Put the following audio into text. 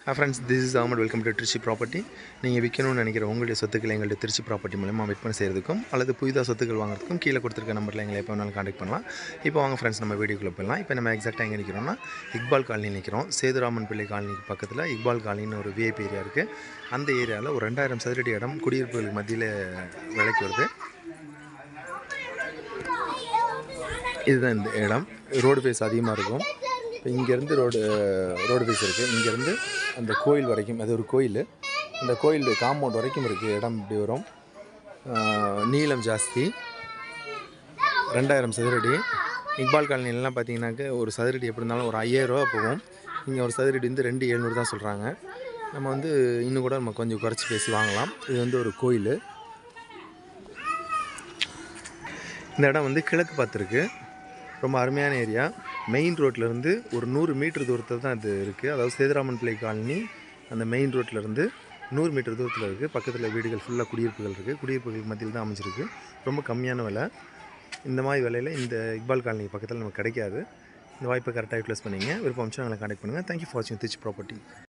friends this is Ahmed welcome to Trichy property நீங்கள் விற்கணும்னு நினைக்கிற உங்களுடைய சொத்துக்களை எங்கள்ட்ட திருச்சி ப்ராப்பர்ட்டி மூலமாக விற்பனை செய்கிறதுக்கும் அல்லது புதிதாக சொத்துக்கள் வாங்குறதுக்கும் கீழே கொடுத்துருக்க நம்பரில் எங்களை எப்போ வேணாலும் காண்டாக்ட் பண்ணலாம் இப்போ வாங்க ஃப்ரெண்ட்ஸ் நம்ம வீடியோக்குள்ளே போயிடலாம் இப்போ நம்ம எக்ஸாக்டாக எங்கே நிற்கிறோம்னா இக்பால் காலனி நிற்கிறோம் சேதுராமன் பிள்ளை காலனிக்கு பக்கத்தில் இக்பால் காலனின்னு ஒரு விஐபி ஏரியா இருக்குது அந்த ஏரியாவில் ஒரு ரெண்டாயிரம் சதுரடி இடம் குடியிருப்புகளுக்கு மத்தியில் விலைக்கு வருது இதுதான் இந்த இடம் ரோடு ஃபேஸ் அதிகமாக இருக்கும் இப்போ இங்கேருந்து ரோடு ரோடு ஃபேஸ் இருக்குது இங்கேருந்து அந்த கோயில் வரைக்கும் அது ஒரு கோயில் அந்த கோயில் காம்பவுண்ட் வரைக்கும் இருக்குது இடம் இப்படி வரும் ஆஹ் நீளம் ஜாஸ்தி ரெண்டாயிரம் சதுரடி இக்பால் காலனிலலாம் பார்த்தீங்கன்னாக்க ஒரு சதுரடி எப்படி இருந்தாலும் ஒரு ஐயாயிரரூவா போகும் இங்கே ஒரு சதுரடி வந்து ரெண்டு எழுநூறு தான் சொல்கிறாங்க நம்ம வந்து இன்னும் கூட நம்ம கொஞ்சம் குறைச்சி பேசி வாங்கலாம் இது வந்து ஒரு கோயில் இந்த இடம் வந்து கிழக்கு பார்த்துருக்கு ரொம்ப அருமையான ஏரியா மெயின் ரோட்லேருந்து ஒரு நூறு மீட்டர் தூரத்தில் தான் இது இருக்குது அதாவது சேதுராமன் பிள்ளை காலனி அந்த மெயின் ரோட்லேருந்து நூறு மீட்டர் தூரத்தில் இருக்குது பக்கத்தில் வீடுகள் ஃபுல்லாக குடியிருப்புகள் இருக்குது குடியிருப்புகளுக்கு மத்தியில் தான் அமைச்சிருக்கு ரொம்ப கம்மியான விலை இந்த மாதிரி விலையில் இந்த இக்பால் காலனி பக்கத்தில் நமக்கு கிடைக்காது இந்த வாய்ப்பை கரெக்டாக யூட்டிலைஸ் பண்ணிங்க விருப்பம் அமைச்சு எங்களை கான்டாக்ட் பண்ணுங்கள் தேங்க்யூ ஃபார் வாட்சிங் திருச்சி ப்ராப்பர்ட்டி